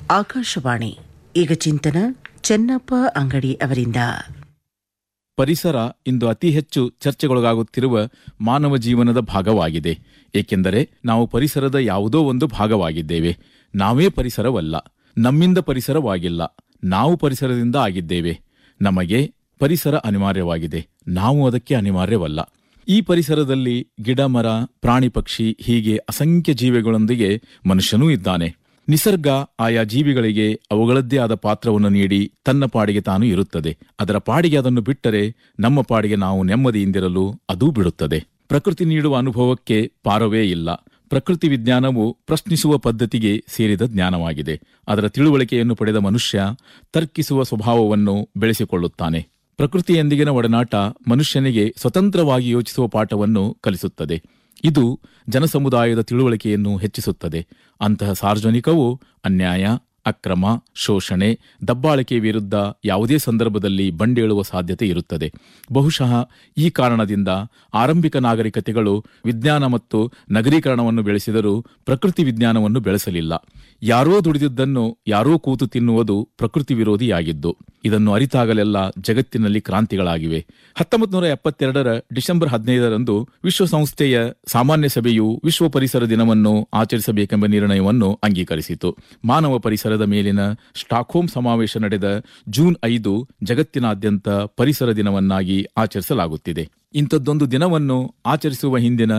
ಆಕಾಶವಾಣಿ ಈಗ ಚಿಂತನ ಚೆನ್ನಪ್ಪ ಅಂಗಡಿ ಅವರಿಂದ ಪರಿಸರ ಇಂದು ಅತಿ ಹೆಚ್ಚು ಚರ್ಚೆಗೊಳಗಾಗುತ್ತಿರುವ ಮಾನವ ಜೀವನದ ಭಾಗವಾಗಿದೆ ಏಕೆಂದರೆ ನಾವು ಪರಿಸರದ ಯಾವುದೋ ಒಂದು ಭಾಗವಾಗಿದ್ದೇವೆ ನಾವೇ ಪರಿಸರವಲ್ಲ ನಮ್ಮಿಂದ ಪರಿಸರವಾಗಿಲ್ಲ ನಾವು ಪರಿಸರದಿಂದ ಆಗಿದ್ದೇವೆ ನಮಗೆ ಪರಿಸರ ಅನಿವಾರ್ಯವಾಗಿದೆ ನಾವು ಅದಕ್ಕೆ ಅನಿವಾರ್ಯವಲ್ಲ ಈ ಪರಿಸರದಲ್ಲಿ ಗಿಡ ಮರ ಪ್ರಾಣಿ ಪಕ್ಷಿ ಹೀಗೆ ಅಸಂಖ್ಯ ಜೀವಿಗಳೊಂದಿಗೆ ಮನುಷ್ಯನೂ ಇದ್ದಾನೆ ನಿಸರ್ಗ ಆಯಾ ಜೀವಿಗಳಿಗೆ ಅವುಗಳದ್ದೇ ಆದ ಪಾತ್ರವನ್ನು ನೀಡಿ ತನ್ನ ಪಾಡಿಗೆ ತಾನು ಇರುತ್ತದೆ ಅದರ ಪಾಡಿಗೆ ಅದನ್ನು ಬಿಟ್ಟರೆ ನಮ್ಮ ಪಾಡಿಗೆ ನಾವು ನೆಮ್ಮದಿಯಿಂದಿರಲು ಅದೂ ಬಿಡುತ್ತದೆ ಪ್ರಕೃತಿ ನೀಡುವ ಅನುಭವಕ್ಕೆ ಪಾರವೇ ಇಲ್ಲ ಪ್ರಕೃತಿ ವಿಜ್ಞಾನವು ಪ್ರಶ್ನಿಸುವ ಪದ್ಧತಿಗೆ ಸೇರಿದ ಜ್ಞಾನವಾಗಿದೆ ಅದರ ತಿಳುವಳಿಕೆಯನ್ನು ಪಡೆದ ಮನುಷ್ಯ ತರ್ಕಿಸುವ ಸ್ವಭಾವವನ್ನು ಬೆಳೆಸಿಕೊಳ್ಳುತ್ತಾನೆ ಪ್ರಕೃತಿಯೊಂದಿಗಿನ ಒಡನಾಟ ಮನುಷ್ಯನಿಗೆ ಸ್ವತಂತ್ರವಾಗಿ ಯೋಚಿಸುವ ಪಾಠವನ್ನು ಕಲಿಸುತ್ತದೆ ಇದು ಜನಸಮುದಾಯದ ತಿಳುವಳಿಕೆಯನ್ನು ಹೆಚ್ಚಿಸುತ್ತದೆ ಅಂತಹ ಸಾರ್ವಜನಿಕವು ಅನ್ಯಾಯ ಅಕ್ರಮ ಶೋಷಣೆ ದಬ್ಬಾಳಿಕೆ ವಿರುದ್ಧ ಯಾವುದೇ ಸಂದರ್ಭದಲ್ಲಿ ಬಂಡೇಳುವ ಸಾಧ್ಯತೆ ಇರುತ್ತದೆ ಬಹುಶಃ ಈ ಕಾರಣದಿಂದ ಆರಂಭಿಕ ನಾಗರಿಕತೆಗಳು ವಿಜ್ಞಾನ ಮತ್ತು ನಗರೀಕರಣವನ್ನು ಬೆಳೆಸಿದರೂ ಪ್ರಕೃತಿ ವಿಜ್ಞಾನವನ್ನು ಬೆಳೆಸಲಿಲ್ಲ ಯಾರೋ ದುಡಿದಿದ್ದನ್ನು ಯಾರೋ ಕೂತು ತಿನ್ನುವುದು ಪ್ರಕೃತಿ ವಿರೋಧಿಯಾಗಿದ್ದು ಇದನ್ನು ಅರಿತಾಗಲೆಲ್ಲ ಜಗತ್ತಿನಲ್ಲಿ ಕ್ರಾಂತಿಗಳಾಗಿವೆ ಹತ್ತೊಂಬತ್ತು ನೂರ ಎಪ್ಪತ್ತೆರಡರ ಡಿಸೆಂಬರ್ ಹದಿನೈದರಂದು ವಿಶ್ವಸಂಸ್ಥೆಯ ಸಾಮಾನ್ಯ ಸಭೆಯು ವಿಶ್ವ ಪರಿಸರ ದಿನವನ್ನು ಆಚರಿಸಬೇಕೆಂಬ ನಿರ್ಣಯವನ್ನು ಅಂಗೀಕರಿಸಿತು ಮಾನವ ಪರಿಸರದ ಮೇಲಿನ ಸ್ಟಾಕ್ಹೋಮ್ ಸಮಾವೇಶ ನಡೆದ ಜೂನ್ ಐದು ಜಗತ್ತಿನಾದ್ಯಂತ ಪರಿಸರ ದಿನವನ್ನಾಗಿ ಆಚರಿಸಲಾಗುತ್ತಿದೆ ಇಂಥದ್ದೊಂದು ದಿನವನ್ನು ಆಚರಿಸುವ ಹಿಂದಿನ